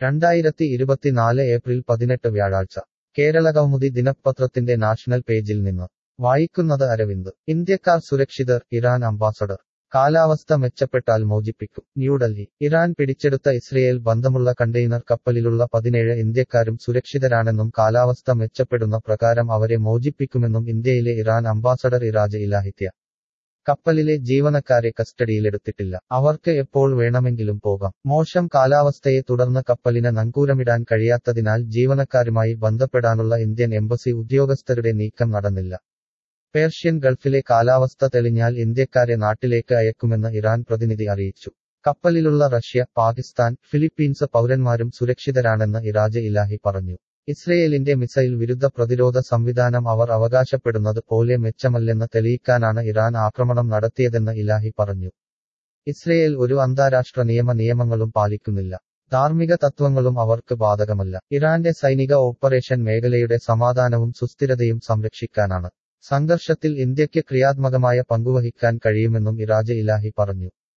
രണ്ടായിരത്തി ഇരുപത്തിനാല് ഏപ്രിൽ പതിനെട്ട് വ്യാഴാഴ്ച കേരള കൗമുദി ദിനപത്രത്തിന്റെ നാഷണൽ പേജിൽ നിന്ന് വായിക്കുന്നത് അരവിന്ദ് ഇന്ത്യക്കാർ സുരക്ഷിതർ ഇറാൻ അംബാസഡർ കാലാവസ്ഥ മെച്ചപ്പെട്ടാൽ മോചിപ്പിക്കും ന്യൂഡൽഹി ഇറാൻ പിടിച്ചെടുത്ത ഇസ്രയേൽ ബന്ധമുള്ള കണ്ടെയ്നർ കപ്പലിലുള്ള പതിനേഴ് ഇന്ത്യക്കാരും സുരക്ഷിതരാണെന്നും കാലാവസ്ഥ മെച്ചപ്പെടുന്ന പ്രകാരം അവരെ മോചിപ്പിക്കുമെന്നും ഇന്ത്യയിലെ ഇറാൻ അംബാസഡർ ഇറാജ ഇലാഹിത്യ കപ്പലിലെ ജീവനക്കാരെ കസ്റ്റഡിയിലെടുത്തിട്ടില്ല അവർക്ക് എപ്പോൾ വേണമെങ്കിലും പോകാം മോശം കാലാവസ്ഥയെ തുടർന്ന് കപ്പലിന് നങ്കൂരമിടാൻ കഴിയാത്തതിനാൽ ജീവനക്കാരുമായി ബന്ധപ്പെടാനുള്ള ഇന്ത്യൻ എംബസി ഉദ്യോഗസ്ഥരുടെ നീക്കം നടന്നില്ല പേർഷ്യൻ ഗൾഫിലെ കാലാവസ്ഥ തെളിഞ്ഞാൽ ഇന്ത്യക്കാരെ നാട്ടിലേക്ക് അയക്കുമെന്ന് ഇറാൻ പ്രതിനിധി അറിയിച്ചു കപ്പലിലുള്ള റഷ്യ പാകിസ്ഥാൻ ഫിലിപ്പീൻസ് പൗരന്മാരും സുരക്ഷിതരാണെന്ന് ഇറാജ ഇലാഹി പറഞ്ഞു ഇസ്രയേലിന്റെ മിസൈൽ വിരുദ്ധ പ്രതിരോധ സംവിധാനം അവർ അവകാശപ്പെടുന്നത് പോലെ മെച്ചമല്ലെന്ന് തെളിയിക്കാനാണ് ഇറാൻ ആക്രമണം നടത്തിയതെന്ന് ഇലാഹി പറഞ്ഞു ഇസ്രയേൽ ഒരു അന്താരാഷ്ട്ര നിയമ നിയമങ്ങളും പാലിക്കുന്നില്ല ധാർമ്മിക തത്വങ്ങളും അവർക്ക് ബാധകമല്ല ഇറാന്റെ സൈനിക ഓപ്പറേഷൻ മേഖലയുടെ സമാധാനവും സുസ്ഥിരതയും സംരക്ഷിക്കാനാണ് സംഘർഷത്തിൽ ഇന്ത്യയ്ക്ക് ക്രിയാത്മകമായ പങ്കുവഹിക്കാൻ കഴിയുമെന്നും ഇറാജ ഇലാഹി പറഞ്ഞു